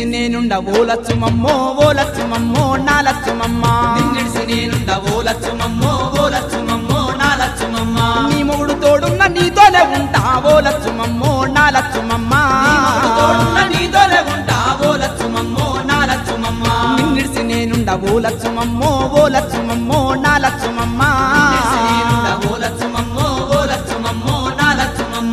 నేనుండ ఓ లచ్చుమమ్మో ఓ లచ్చుమమ్మో నా లచ్చుమమ్మా నిన్నిడిసి నేనుండ ఓ లచ్చుమమ్మో ఓ లచ్చుమమ్మో నా లచ్చుమమ్మ నీ మొగుడు తోడున్న నీతోనే ఉంటా ఓ లచ్చుమమ్మో నా లచ్చుమమ్మా నీ మొగుడు తోడున్న నీతోనే ఉంటా ఓ లచ్చుమమ్మో నా లచ్చుమమ్మ నిన్నిడిసి నేనుండ ఓ లచ్చుమమ్మో ఓ లచ్చుమమ్మో నా లచ్చుమమ్మా నిన్నిడిసి నేనుండ ఓ లచ్చుమమ్మో ఓ లచ్చుమమ్మో నా లచ్చుమమ్మ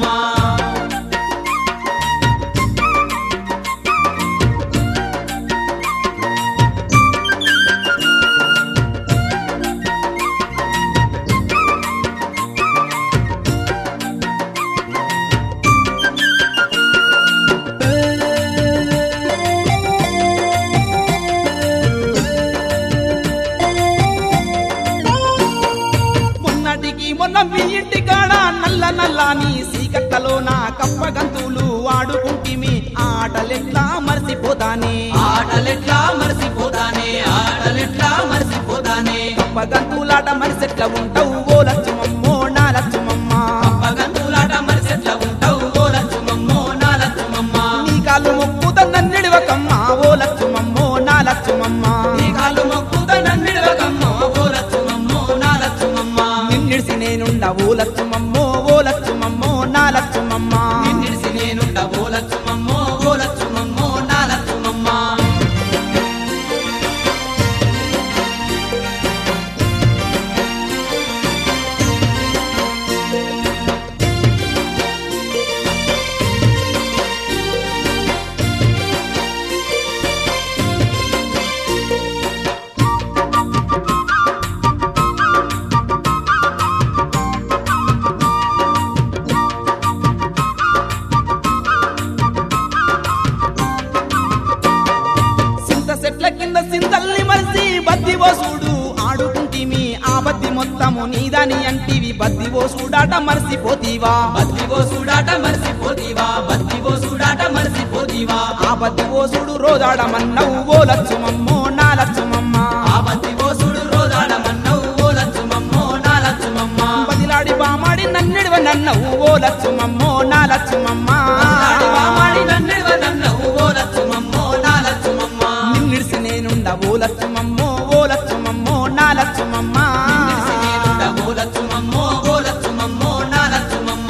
మొన్నటికి మొన్న మీ ఇంటి కాడ నల్ల నల్ల నీ సీకట్టలో నా కప్ప గంతులు ఆడుకుంటిమి ఆటలెట్లా మర్చిపోతానే ఆటలెట్లా మరసిపోతానే ఆటలెట్లా మరసిపోతానే కప్ప గంతులాట మరిసెట్లా ఉంటావు ఓ లచ్చుమమ్మో నా లచ్చుమమ్మా పగంతులాట మరిసెట్లా ఉంటావు ఓ లచ్చుమమ్మో నా లచ్చుమమ్మ నీ కాళ్ళు మొక్కుత నన్నిడివకమ్మా ఓ లచ్చుమమ్మో నా లచ్చుమమ్మా నీ కాళ్ళు మొక్కుత నన్నిడవకమ్మో ఓ లచ్చుమమ్మో నా లచ్చుమమ్మ నిన్నిడిసి నేనుండ ఓ లచ్చుమమ్మో ఓ లచ్చుమమ్మో నా లచ్చుమమ్మా నిన్నిడిసి నేనుండ ఓ లచ్చుమమ్మో ఓ లచ్చుమమ్మో నా లచ్చుమమ్మ సింత చెట్ల కింద సింతల్ని మరిసి బద్ది ఓసుడు ఆడుకుంటిమి ఆ బద్ది మొత్తము నీదని అంటివి బద్ది ఓసుడాట మరిసిపోతీవా బద్దివో సుడాట మరసిపోతీవా బద్దివో సుడాట మరసిపోతీవా ఆ బద్ది ఓసుడు రోజాడమన్నవు ఓ లచ్చుమమ్మో నా లచ్చుమమ్మా ఆ బద్దివో సుడు రోజాడమన్నవు ఓ లచ్చుమమ్మో నా లచ్చుమమ్మ బదిలాడి బామాడి నన్నిడివ నన్నవు ఓ లచ్చుమమ్మో నా లచ్చుమమ్మా ఆడి వామాడి నన్నిడవనన్నవు ఓ లచ్చుమమ్మో నా లచ్చుమమ్మ నిన్నిడిసి నేనుండ ఓ లచ్చుమమ్మో ఓ లచ్చుమమ్మో నా లచ్చుమమ్మా నిన్నిడిసి నేనుండ ఓ లచ్చుమమ్మో ఓ లచ్చుమమ్మో నా లచ్చుమమ్మ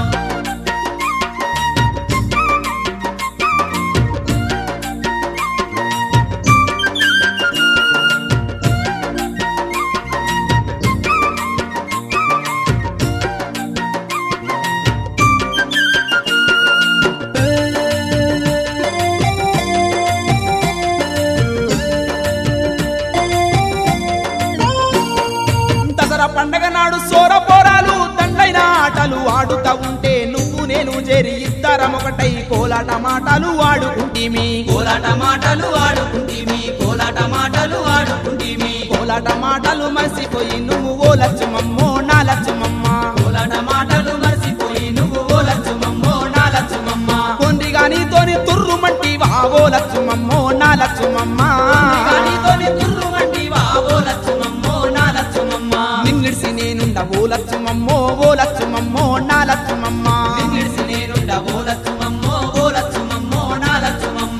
దసరా పండగ నాడు సోర పోరాలు దండైన ఆటలు ఆడుతా ఉంటే నువ్వు నేను చేరి ఇద్దరం ఒకటై కోలాట మాటలు ఆడుకుంటిమి కోలాట మాటలు ఆడుకుంటిమి కోలాట మాటలు ఆడుకుంటిమి కోలాట మాటలు మర్చిపోయి నువ్వు ఓ లచ్చుమమ్మో నా లచ్చుమమ్మ కోలాట మాటలు మర్చిపోయి నువ్వు ఓ లచ్చుమమ్మో నా లచ్చుమమ్మ కొందిగా నీతోని తుర్రుమంటివా ఓ లచ్చుమమ్మో నా లచ్చుమమ్మ నీతోని తుర్రు వంటివా ఓ లచ్చుమమ్మో నా లచ్చుమమ్మ నిన్నిడిసి నేనుండ ఓ లచ్చుమమ్మో ఓ లచ్చుమమ్మో నా లచ్చుమమ్మ నిన్నిడిసి నేనుండ ఓ లచ్చుమమ్మో ఓ లచ్చుమమ్మో నా లచ్చుమమ్మ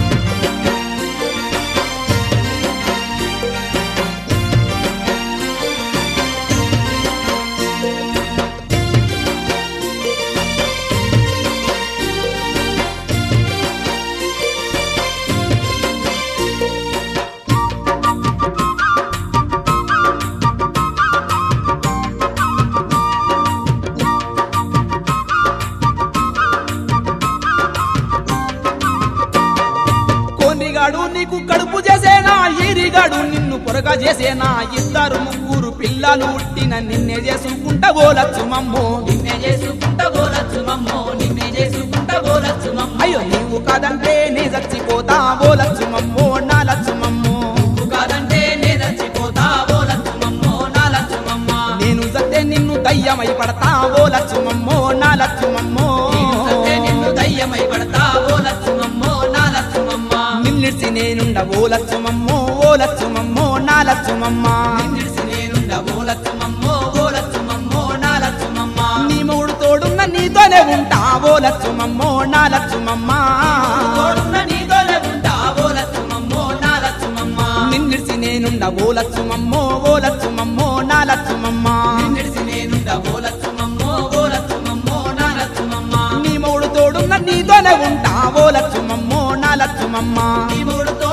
కోనిగాడు నీకు కడుపు చేసేనా ఈరిగాడు నిన్ను పొరగ చేసేనా ఇద్దరు ముగ్గురు పిల్లలు పుట్టిన నిన్నే చేసుకుంటా ఓ లచ్చుమమ్మో నిన్నే చేసుకుంటా ఓ లచ్చుమమ్మో నిన్నే చేసుకుంటా ఓ లచ్చుమమ్మ అయ్యో నీవు కాదంటే నే చచ్చిపోతా ఓ లచ్చుమమ్మో నా లచ్చుమమ్మో నువ్వు కాదంటే నే చచ్చిపోతా ఓ లచ్చుమమ్మో నా లచ్చుమమ్మ నేను సత్తే నిన్ను దయ్యమై పడతా ఓ లచ్చుమమ్మో నా లచ్చుమమ్మో నేను సత్తే నిన్ను దయ్యమై పడతా ఓ లచ్చుమమ్మో నా లచ్చుమమ్మ నిన్నిడిసి నేనుండ ఓ లచ్చుమమ్మో ఓ లచ్చుమమ్మో నా లచ్చుమమ్మ నిన్నిడిసి నేనుండ ఓ లచ్చుమమ్మో ఓ లచ్చుమమ్మో నా లచ్చుమమ్మ నీ మూడు తోడున్న నీతోనే ఉంటా ఓ లచ్చుమమ్మో నా లచ్చుమమ్మ తోడున్న నీతోనే ఉంటా లచ్చుమమ్మో ఓ లచ్చుమమ్మో నా లచ్చుమమ్మ నిన్నెడిసి నేనుండ ఓ లచ్చుమమ్మో ఓ లచ్చుమమ్మో నా లచ్చుమమ్మ నీ మూడు తోడున్న నీతోనే ఉంటా ఓ లచ్చుమమ్మో నా లచ్చుమమ్మ నీ మూడుతో